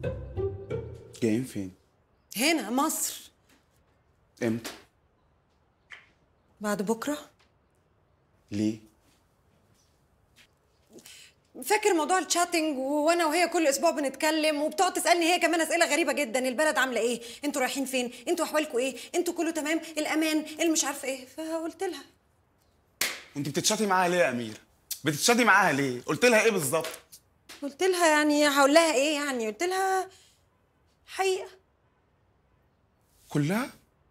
جايين فين؟ هنا مصر امتى؟ بعد بكره ليه؟ فاكر موضوع الشاتنج وانا وهي كل اسبوع بنتكلم وبتقعد تسالني هي كمان اسئله غريبه جدا البلد عامله ايه انتوا رايحين فين انتوا احوالكم ايه انتوا كله تمام الامان المش عارفه ايه فقلت لها انت بتتشاطي معاها ليه يا امير؟ بتتشاطي معاها ليه؟ قلت لها ايه بالظبط؟ قلت لها يعني هقول لها ايه يعني قلت لها حقيقه كلها؟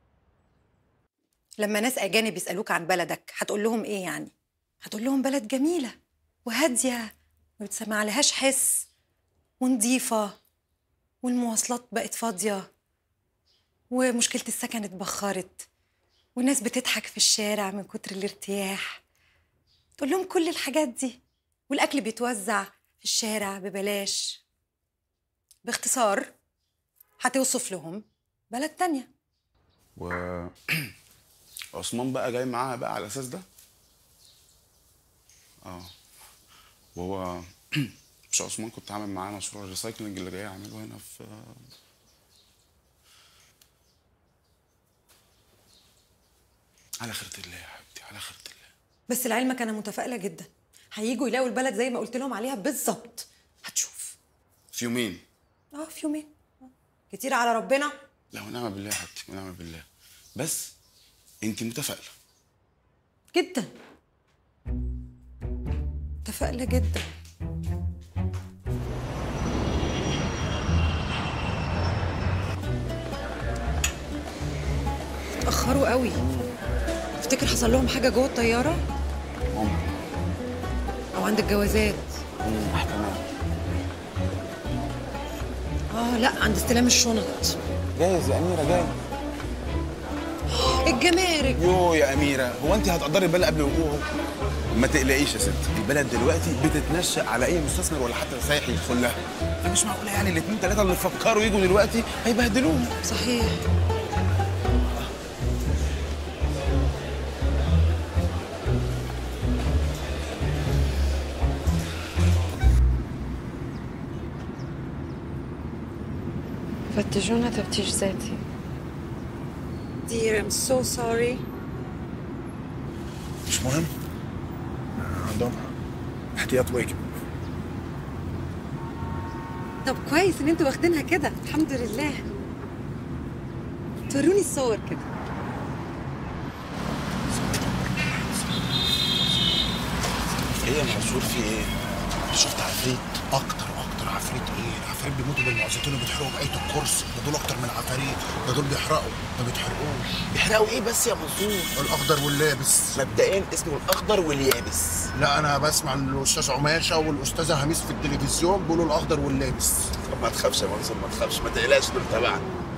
لما ناس اجانب يسالوك عن بلدك هتقول لهم ايه يعني هتقول لهم بلد جميله وهاديه ما بتسمع لهاش حس ونضيفه والمواصلات بقت فاضيه ومشكله السكن اتبخرت والناس بتضحك في الشارع من كتر الارتياح تقول لهم كل الحاجات دي والاكل بيتوزع في الشارع ببلاش باختصار هتوصف لهم بلد تانيه و عثمان بقى جاي معاها بقى على الاساس ده؟ اه وهو مش عثمان كنت عامل معاه مشروع الريسايكلينج اللي جاي اعمله هنا في على خيرة الله يا حبيبتي على خيرة الله بس لعلمك انا متفائله جدا هيجوا يلاقوا البلد زي ما قلت لهم عليها بالظبط هتشوف في يومين اه في يومين آه. كتير على ربنا لا ونعم بالله يا حبيبتي ونعم بالله بس انت متفائله جدا متفائله جدا اتأخروا قوي تفتكر حصل لهم حاجة جوه الطيارة ممكن أو عند الجوازات احتمال اه لا عند استلام الشنط جايز يا اميره جايز الجمارك يو يا اميره هو انت هتقدري البلد قبل وقوعه ما تقلقيش يا ست البلد دلوقتي بتتنشأ على اي مستثمر ولا حتى سايح يدخل لها فمش معقوله يعني الاثنين ثلاثه اللي فكروا يجوا دلوقتي هيبهدلونا صحيح فتشونا تفتيش ذاتي Dear I'm so sorry مش مهم عندهم احتياط واجب طب كويس ان انتوا واخدينها كده الحمد لله توروني الصور كده ايه منصور في ايه؟ شفت عفريت اكتر اكتر عفريت ايه؟ العفاريت بيموتوا بالمعزتين وبيتحرقوا بآية الكرسي ده دول اكتر من العفاريت ده دول بيحرقوا ما بيتحرقوش بيحرقوا ايه بس يا منصور؟ الاخضر واللابس مبدئيا اسمه الاخضر واليابس لا انا بسمع ان الاستاذ عماشه والاستاذه هميس في التلفزيون بيقولوا الاخضر واللابس طب ما تخافش يا منصور ما تخافش ما تقلقش دول تبعنا